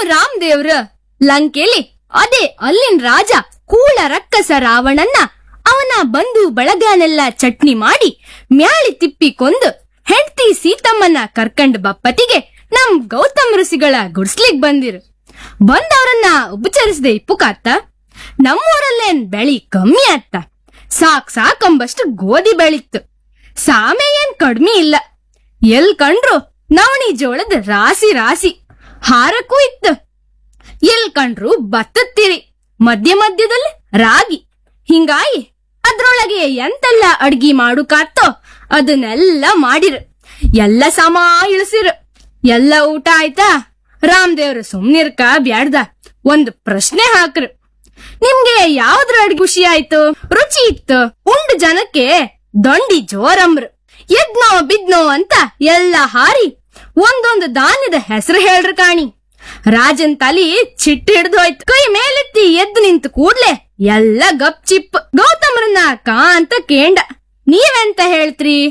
ರಾಮದೇವ್ರ ಲಂಕೆಲಿ ಅದೇ ಅಲ್ಲಿನ್ ರಾಜ ಕೂಳ ರಕ್ಕಸ ರಾವಣನ್ನ ಅವನ ಬಂಧು ಬಳಗನೆಲ್ಲ ಚಟ್ನಿ ಮಾಡಿ ಮ್ಯಾಳಿ ತಿಪ್ಪಿ ಕೊಂದು ಹೆಂಡ್ತಿ ಸೀತಮ್ಮನ ಕರ್ಕಂಡ್ ಬಪ್ಪತಿಗೆ ನಮ್ ಗೌತಮ್ ಋಷಿಗಳ ಗುಡ್ಸ್ಲಿಗ್ ಬಂದಿರು ಬಂದವ್ರನ್ನ ಉಪಚರಿಸದೆ ಇಪ್ಪುಕಾತ್ತ ನಮ್ಮೂರಲ್ಲೇನ್ ಬೆಳಿ ಕಮ್ಮಿ ಆತ್ತ ಸಾಕ್ ಸಾಕಂಬಷ್ಟು ಗೋಧಿ ಬೆಳಿತ್ತು ಸಾಮೆ ಏನ್ ಕಡ್ಮಿ ಇಲ್ಲ ಎಲ್ ಕಂಡ್ರು ನವಣಿ ಜೋಳದ ರಾಸಿ ರಾಸಿ ಹಾರಕ್ಕೂ ಇತ್ತು ಎಲ್ ಕಂಡ್ರು ಭತ್ತತ್ತಿರಿ ಮಧ್ಯ ಮಧ್ಯದಲ್ಲಿ ರಾಗಿ ಹಿಂಗಾಗಿ ಅದ್ರೊಳಗೆ ಎಂತೆಲ್ಲ ಅಡ್ಗಿ ಮಾಡುಕಾತ್ತೋ ಅದನ್ನೆಲ್ಲ ಮಾಡಿರು ಎಲ್ಲ ಸಮ ಇಳಿಸಿರು ಎಲ್ಲ ಊಟ ಆಯ್ತಾ ರಾಮದೇವ್ರು ಸುಮ್ನಿರ್ಕ ಬ್ಯಾಡ್ದ ಒಂದು ಪ್ರಶ್ನೆ ಹಾಕ್ರು ನಿಮ್ಗೆ ಯಾವ್ದ್ರ ಅಡ್ಗೆ ಖುಷಿ ಆಯ್ತು ರುಚಿ ಇತ್ತು ಉಂಡ್ ಜನಕ್ಕೆ ದೊಂಡಿ ಜೋರಮ್ರು ಎದ್ನೋ ಬಿದ್ನೋ ಅಂತ ಎಲ್ಲ ಹಾರಿ ಒಂದೊಂದು ಧಾನ್ಯದ ಹೆಸರು ಹೇಳ್ರು ಕಾಣಿ ರಾಜನ್ ತಲಿ ಚಿಟ್ಟು ಹಿಡ್ದು ಹೋಯ್ತು ಕೈ ಮೇಲೆತ್ತಿ ಎದ್ದು ನಿಂತು ಕೂಡ್ಲೆ ಎಲ್ಲ ಗಪ್ ಚಿಪ್ ಗೌತಮ್ರನ್ನ ಕಾ ಅಂತ ಕೇಂಡ ನೀವೆಂತ ಹೇಳ್ತ್ರಿ